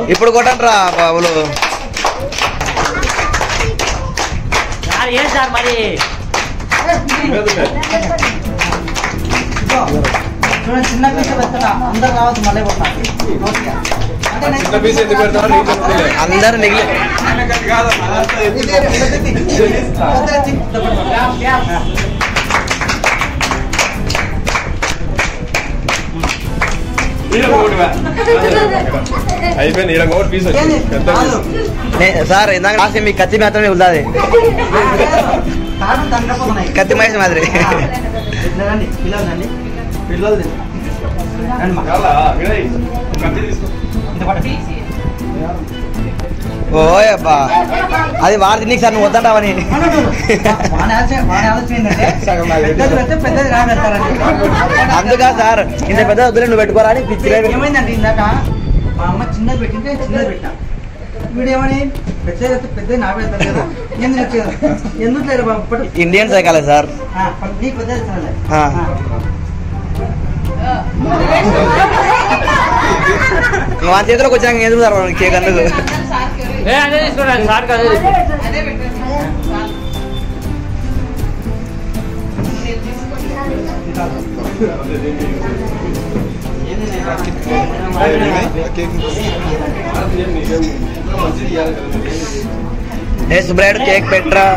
ఇప్పుడు కొట్టండి రా బాబులు సార్ ఏం సార్ మరి చూడండి చిన్న పీస్ పెడుతున్నా అందరు రావచ్చు మళ్ళీ కొట్టాలి అంటే నేను- చిన్న పీస్ ఎందుకు పెడతావు నీకు చెప్తలే. అందరు మిగిలి అయిపోయింది ఈడ ఒకటి పీస్ వచ్చింది పెద్ద పీస్ నే- సార్ ఇందాక రాసి మీ కత్తి మాత్రమే ఉల్లాది కారణం తండ్రిపోతున్నాయి కత్తి మహేష్ మాదిరి ఇట్లా రండి పిల్లలు రండి పిల్లలు రండి మా చాలా, వినయ్, కత్తి తీసుకో. ఇంత పట్టు. ఓయ్ అబ్బా అది వాడు తిని సార్ నువ్వు వద్దంటావని అవును, వాని ఆలోచన వాని ఆలోచన ఏంటంటే పెద్దది పెడితే పెద్దది రా పెడతారండి అందుకా సార్ ఇంత పెద్ద వద్దులే నువ్వు పెట్టుకోరా అని పిచ్చి ఏమైందండి ఇందాక మా అమ్మ చిన్నది పెట్టింటే చిన్నది పెట్టా వీడేమని పెద్దది అయితే పెద్దది నా పెడతారు కదా ఎందుకు వచ్చేది ఎందుకు లేదు బాబు పట్టు. ఇండియన్ సైకాలే సార్ ఆ, పట్టు. నీ పెద్దది ఇస్తానులే. ఆ. మా చేతిలోకి వచ్చినాక ఎందుకు సార్ వాడు కేక్ అందుకు ఏ అదే తీసుకోండి సార్ అదే తీసుకోండి అదే, వినయ్, ఆ కేక్ మంచిది ఇయ్యాలి కదా. ఏ సుబ్రాయుడు కేక్ పెట్టరా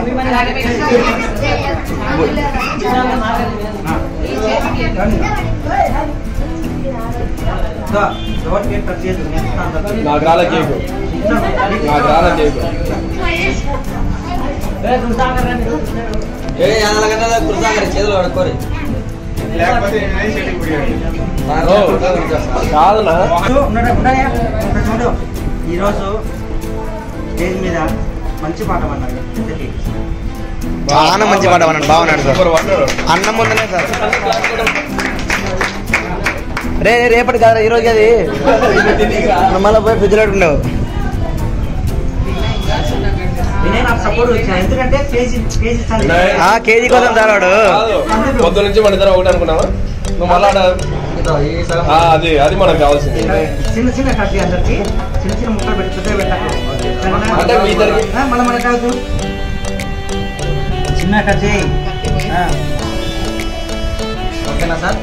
దా, ఎవరు కేక్ కట్ చేయదు నేను ఇస్తాను. నాకు రాలే కేకు నాకు రాలే కేకు ఏ చూసాక రండి లేకపోతే వినయ్ చెట్టుకి పోయాడు. ఓ, కాదునా చూడు, ఉన్నాడా? ఉన్నాయా? ఇక్కడ చూడు ఈరోజు స్టేజ్ మీద మంచి పాట పడ్డాడు పెద్దకి చాలా మంచి పాట అన్నాడు బాగున్నాడు సార్ సూపర్ పడ్డాడు. అన్నం ముందనే సార్ రే రే, రేపటి కాదు ఈ రోజు అది మనం మళ్ళీ పోయి ఫ్రిడ్జ్ లో ఉండవు నేనే నాకు సపోర్ట్ వచ్చా ఎందుకంటే కేజీ కేజీ ఇస్తాను వినయ్. ఆ కేజీ కోసం సార్ వాడు కాదు. పొద్దు నుంచి మన ఇద్దరం ఒకటి అనుకున్నావా నువ్వు మళ్ళా ఆడ- ఆ, అది అది మనకు కావాల్సింది చిన్న చిన్న కట్ చేయి అందరికి చిన్న చిన్న ముక్కలు పెట్టి పెద్దగా పెట్టాలి అంటే మీ ఇద్దరికి? మళ్ళీ మన కాదు చిన్న కట్ చేయి ఆ. ఓకేనా సార్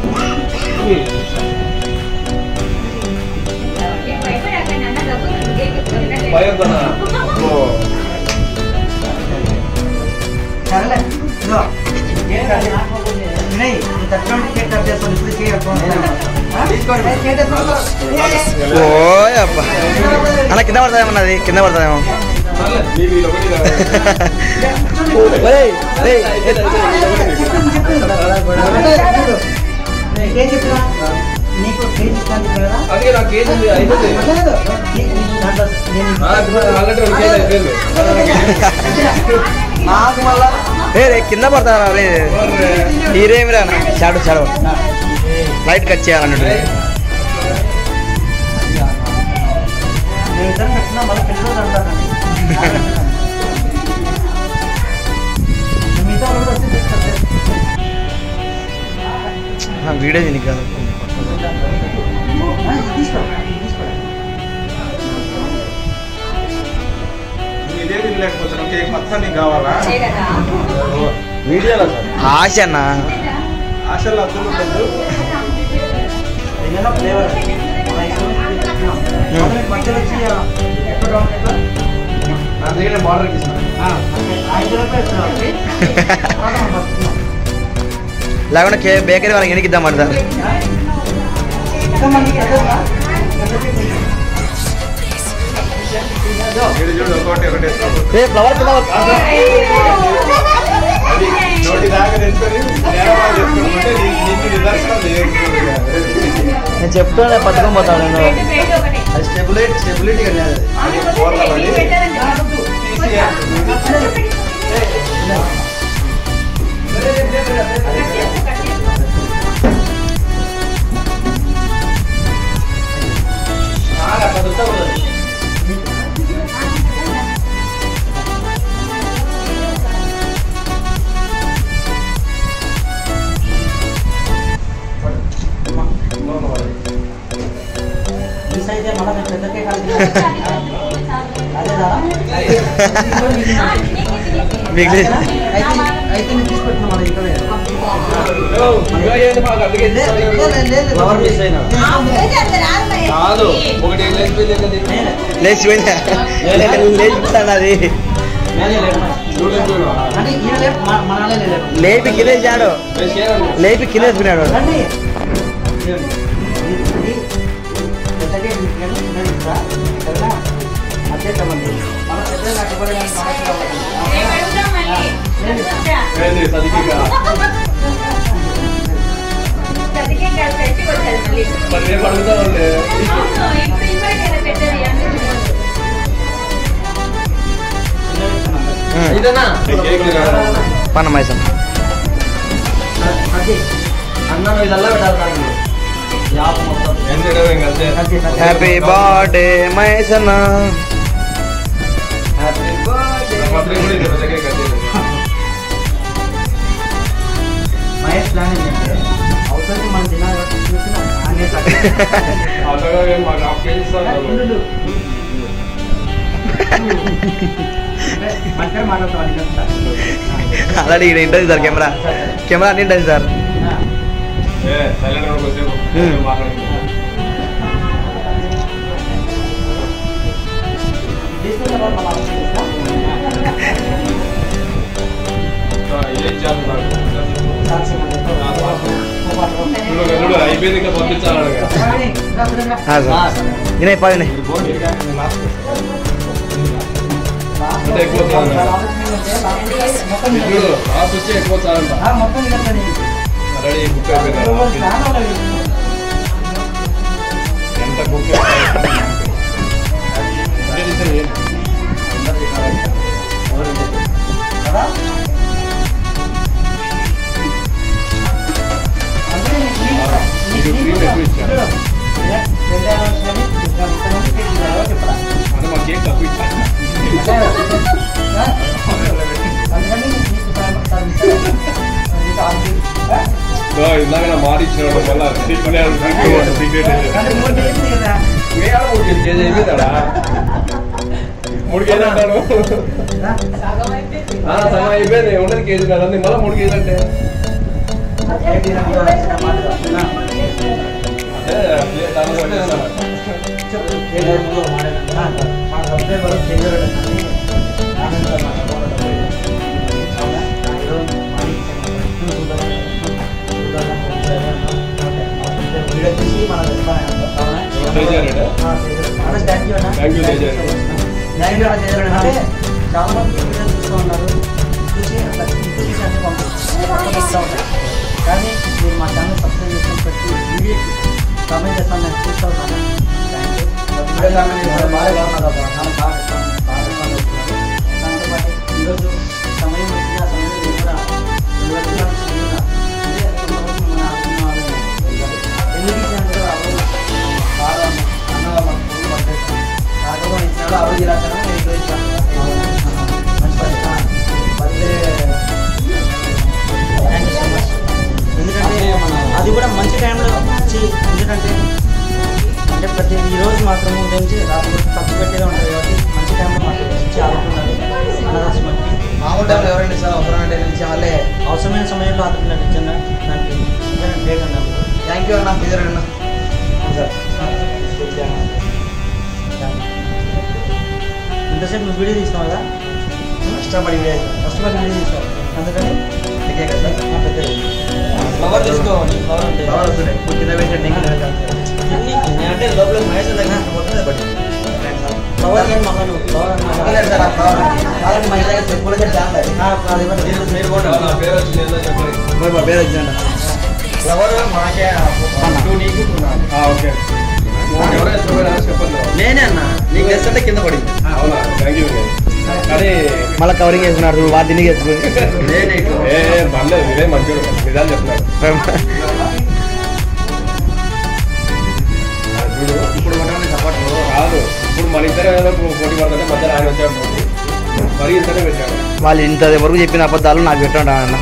భయంతోనా? ఓ. సరేలే ఇదిగో కేక్ కట్ చేయి. వినయ్, ఈ తట్టుకోండి కేక్ కట్ చేస్తాను ఇప్పుడు కేక్ తీసుకోండి కేక్ తీసుకోండి. ఓయ్ అబ్బా అలా కింద పడతాదేమన్నది కింద పడతాదేమో సర్లే, నీకు ఇది ఒకటి ఇది ఒకటి. ఓయ్, ఏయ్, చెప్పింది, చెప్పింది. అంటే చూడు, ఏం చెప్పినా నీకు కేజీ ఇస్తాను చెప్పినా కదా అందుకే నాకు కేజీ ఉంది, అయిపోతుంది. లేదు. నీ- నీ దాంట్లో నేను ఆ, ఇప్పుడు ఆల్రెడీ రెండు కేజీ అయిపోయింది. నాకు మళ్ళా ఏ రే కింద పడతారా రే హీరేమిరా షాడు షాడు లైట్ కట్ చేయాలన్నట్టు నేను ఇద్దరు పెట్టినా మళ్ళీ పిల్లలు అంటారండి మిగతా వాళ్ళు కూడా వచ్చి తెస్తారు. వీడియో దీనికి కాదు ఆ, ఇది తీసుకో ఇది తీసుకో ఇదే తినలేకపోతున్నావు కేక్ మొత్తం నీకు కావాలా వీడియోలో సార్ ఆశ అన్న ఆశలు అర్థం ఉండదు ఏదైనా ఫ్లేవర్ మన ఇష్టం వచ్చింది తెచ్చుకున్నాం. మొదలు మధ్యలో వచ్చి ఆ, ఎక్కడ ఉంటుంది ఎట్లా? నా దగ్గర బార్డర్ ఇస్తాను ఆ, అంటే ఆ ఐదు రూపాయలు ఇస్తున్నారు కాబట్టి, తర్వాత మనం బతుకుతున్నాం. లేకుండా కే బేకరీ వాళ్ళకి ఎనికి ఇద్దామంట సార్ ఇంకా మనకి పెద్దదా? పెద్దది ఇది. చూడు చూడు ఒకటి ఒకటి ఏ ఫ్లవర్ కింద పడ- అది నోటి దాకా తెచ్చుకొని నేరమా చేసుకుంటే నీకు నిదర్శనం నేను చెప్తానే పట్టుకొని పోతాను నేను అది స్టెబిలిటీ స్టెబిలిటీ అనేది అది బోర్ల పడి ఈ సైజే మళ్ళా పెద్ద పెద్ద కేక్ కలిపి అదే దాదా మిగిలి అయితే అయితే నేను తీసుకొచ్చిన మన ఇక్కడ ఓ, ఇంకా ఏంది మాకు అందుకే ఫ్లవర్ మిస్ అయినా కాదు ఒకటి ఏం లేచిపోయింది ఏంటో దీన్ని? లేచిపోయిందా లేచిపోతాను అది చూడు, చూడు. అంటే ఈయన లేపు మన మనలే లేపు లేపి కిందేసాడు లేచి ఏనండి? లేపి కిందేసుకున్నాడు రండి ఇది పెద్ద కేక్ తీసుకెళ్ళి చిన్నది ఇస్తా సరేనా అచ్చేద్దామండి మన పెద్ద కట్టుబడి సమస్య అవ్వదు ఏంది, సదికిగా? మరి రేపు అడుగుతా ఉండే. ఇదేనా ఈ కేక్ తినాలా? పన్న మైసం అది అన్నం ఇదల్లా పెట్టాలి దానికి యాప్ మొత్తం ఏం చేయడం ఇంకా అంతే. అది హ్యాపీ బర్త్డే మైసన్న హ్యాపీ బర్త్డే నా బర్త్డే కూడా ఇది పెద్ద కేక్ కట్ చేయలేదు. మహేష్ ప్లాన్ ఏంటంటే అవసరం మనం తినాలి కాబట్టి చూసిన ఆనే అంతగా ఏం మాకు హాఫ్ కేజీ ఇస్తాను మంచిగా మాట్లాడతాం ఆల్రెడీ ఇక్కడ ఉంటుంది సార్ కెమెరా కెమెరా అన్ని ఉంటుంది సార్ ఏ సైలెంట్ గా కొద్దిసేపు Hmm. మాట్లాడండి తీసుకున్న తర్వాత మనం ఆలోచిస్తాం. ఆ, ఏం చేస్తున్నారు సాక్షి మన చూడు చూడు అయిపోయింది ఇంకా పంపించాలి చెప్పండి. రా, రా, రా. ఆ, సార్ వినయ్ పా వినయ్ అంటే ఎక్కువ చాలు. మొత్తం చూడు లాస్ట్ వచ్చి ఎక్కువ చాలంట ఆ, మొత్తం ఇదంతా రెడీ కుక్ అయిపోయింది ఎంత కుక్ నీకు cream ఎక్కువ ఇచ్చాను. అంటే మా కేక్ తక్కువ ఇచ్చాను ఓ, ఇందాక నా మాట ఇచ్చిన మళ్ళీ సీక్రెట్ సీక్రెట్ మూడు కేజీ అయిపోయిందా మూడు కేజీ అంటాను ఆ, సగం అయిపోయింది ఉండదు కేజీ నెలంది మళ్ళీ మూడు కేజీ అంటే అదే దాని పట్టేస్తాను. Thank you, Teja. చాలా మంది వీడియోలు చూస్తూ ఉన్నారు చూసి అట్లా చూసి అంటే పంపిస్తూ ఉంటారు కానీ మీరు మా ఛానల్ సబ్స్క్రైబ్ చేసుకొని ప్రతి వీడియోకి కామెంట్ చేస్తాను నేను చూస్తూ ఉన్నాను థ్యాంక్ యూ వీడియో కామెంట్ చేస్తారు బాగా బాగున్నారు చాలా బాగా ఇస్తాను బాగా ఇస్తాను దాంతోపాటు ఈరోజు సమయం వచ్చింది ఆ సమయంలో నేను కూడా రెండు రోజుల నుంచి నేను కూడా ఇదే కొంతమంది మన అభిమానులు ఎందుకు ఇచ్చాను కూడా ఆ రోజు బాగా అన్నగా మాకు ఫోన్ పట్టేస్తాను కాకపోతే ఇచ్చినాడు ఆ రోజు ఇలా తరం నేను ఇట్లా ఇచ్చాను మంచి పని birthday thank you so much ఎందుకంటే అది కూడా మంచి టైంలో వచ్చి ఎందుకంటే అంటే ప్రతి ఈ రోజు మాత్రము గురించి రాత్రి ఖర్చు పెట్టేదే ఉంటుంది కాబట్టి మంచి టైంలో మాకు ఇచ్చి ఆదుకున్నారు అన్నదాశ్రమానికి మామూలు టైంలో ఎవరైనా సార్ అవసరం అంటే నిలిచి వాళ్ళే అవసరమైన సమయంలో ఆదుకున్నారు నిజంగా దానికి నిజంగా గ్రేట్ అన్నారు థ్యాంక్ యూ అన్న ఇద్దరు అన్న ఇంతసేపు నువ్వు వీడియో తీసినావు కదా కష్టపడి వీడియో కస్టమర్ వీడియో తీసినావు అందుకని అందుకే కదా సార్ ఆ పెద్దది ఫ్లవర్ తీసుకోవాలి ఫ్లవర్ అంటే ఫ్లవర్ వస్తున్నాయి ఇప్పుడు కింద పెట్టండి అంటే లోపల మహేష్ దగ్గర ఫ్లవర్ కానీ మళ్ళీ నువ్వు ఫ్లవర్ అలాగే మా ఇంట్లో చెప్పుల చెట్టు ఆడలేదు నా పేరు వచ్చి ఏందో చెప్పండి మా పేరు వచ్చిందంట ఫ్లవర్ మాకే టూ నీకు టూ నాకు. ఆ, ఓకే ఎవరో ఇష్టపడారో చెప్పండి నేనే అన్న నీకు తెస్తుంటే కింద పడింది అవునా థ్యాంక్ యూ కానీ మళ్ళీ కవరింగ్ వేసుకున్నాడు వాటి తిరిగి తెచ్చుకుని నేనే ఏ పర్లేదు ఇదే మంచోడు నిజాలు చెప్తున్నాడు చూడు ఇప్పుడు కొట్టడానికి సపోర్ట్ కాదు ఇప్పుడు మన ఇద్దరు ఏదో పోటీ పడుతుంటే మధ్యలో ఆయన వచ్చాడు పోటీ మరి ఇంతనే పెట్టాడు వాళ్ళు ఇంత వరకు చెప్పిన అబద్ధాలు నాకు పెట్టండి అన్న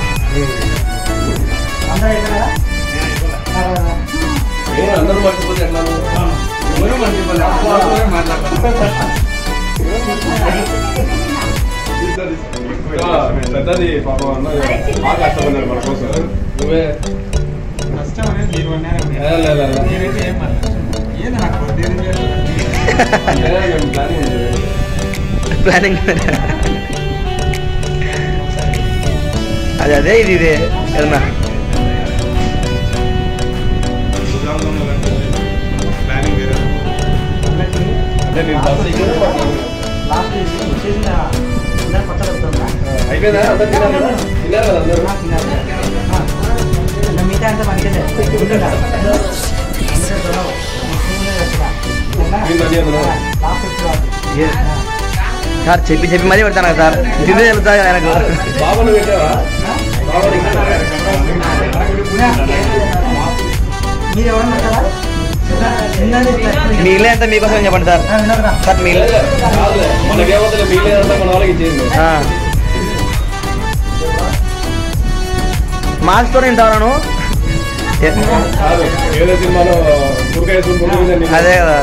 అందరూ అయిపోయినారా నేను అందరూ మర్చిపోతే ఎట్లా ఎవరు పెద్దది పాపం అన్నది బాగా కష్టపడినారు మన కోసం నువ్వే లే, లే, లే, లే. అంటే మేము ప్లానింగ్ ఉంది. ప్లానింగ్ అదే అదే ఇది ఇదే ఏదన్నా అంటే నేను బస్సు ఎక్కినా మాకు లాస్ట్ చేసిన అందరూ కొత్త చెప్తున్నా అయిపోయిందా అందరు తిన్నారు కదా? తిన్నారు కదా అందరూ మిగతా అంతా మనకే నేను రెడీ అన్నా. ఏ. సార్ చెప్పి చెప్పి మరీ పెడతాను కదా సార్ తిందే తెలుస్తుంది కదా ఆయనకు బాబాను పెట్టావా బాబాను ఇంకా మీరు ఎవరన్నా ఉంటారా మిగిలే అంతా మీకోసం చెప్పండి సార్ సార్ మిగిలే కాదులే మనకేమవుతుంది మిగిలేదంతా మన వాళ్ళకి ఇచ్చేయండి మాస్క్తో నేను తాను కాదు ఏదో సినిమాలో దుర్గా వేసుకుంటుంది అదే కదా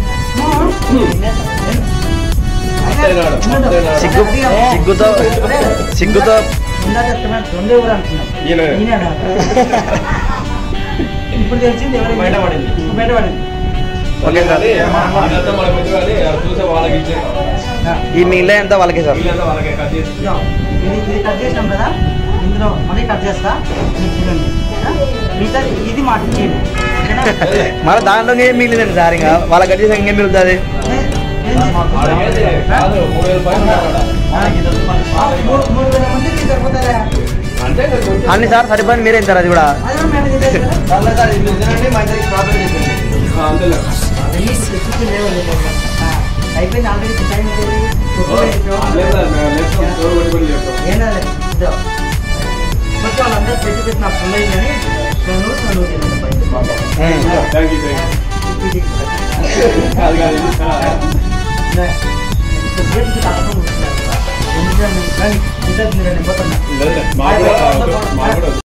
అంతేనాడు అంతేనాడు సిగ్గు సిగ్గుతో సిగ్గుతో ఇందాక చెప్తున్నాను రెండే ఊరు అంటున్నాం ఈయన ఈయన ఇప్పుడు తెలిసింది ఎవరు బయటపడింది. బయటపడింది ఓకే సార్ ఇదంతా మనకు వచ్చి కానీ అది చూసే వాళ్ళకి ఇచ్చేస్తాం ఈ మిగిలే అంతా వాళ్ళకే సార్ వీళ్ళంతా వాళ్ళకే కట్ చేసి ఇదిగో, ఇది ఇది కట్ చేసినాం కదా ఇందులో మళ్ళీ కట్ చేస్తా ఇది తినండి ఆ? మిగతా ఇది మాట చేయండి ఓకేనా? మళ్ళీ దాంట్లో ఏం మిగిలిందండి సార్ ఇంకా వాళ్ళ గట్టి ఇంకేం మిగులుతుంది ఏ- ఏంది? అడిగేది కాదు మూడు వేల పైన ఉన్నాడు ఆ, మూడు మూడు వేల మందికి సరిపోతారా అంటే కొంచెం అన్ని సార్ సరిపోయింది మీరే సార్ అది కూడా అది కూడా మేనేజ్ చేయాలి కదా? ఆ, అంతేలే అవన్నీ specific లేవు లేదు. ఆ, అయిపోయింది ఆల్రెడీ టైం లేదు సార్ మేము లేస్తాం డోర్ కొట్టుకొని చెప్తాం ఏంటంటే ఇదో మొత్తం వాళ్ళందరూ పెట్టి పెట్టిన ఉన్నాయి కానీ నేను నన్ను తిన్నాను బయట. ఉమ్. థ్యాంక్ యూ థ్యాంక్ ఇది యూ కాదు కాదు నే, ఇంతసేపు ఇది తప్పకుండా కూర్చున్నారు. ఎందుకంటే నేను కానీ ఇంకా మీరు నింపుతున్నా. లేదు మాకు కూడా మాకు కూడా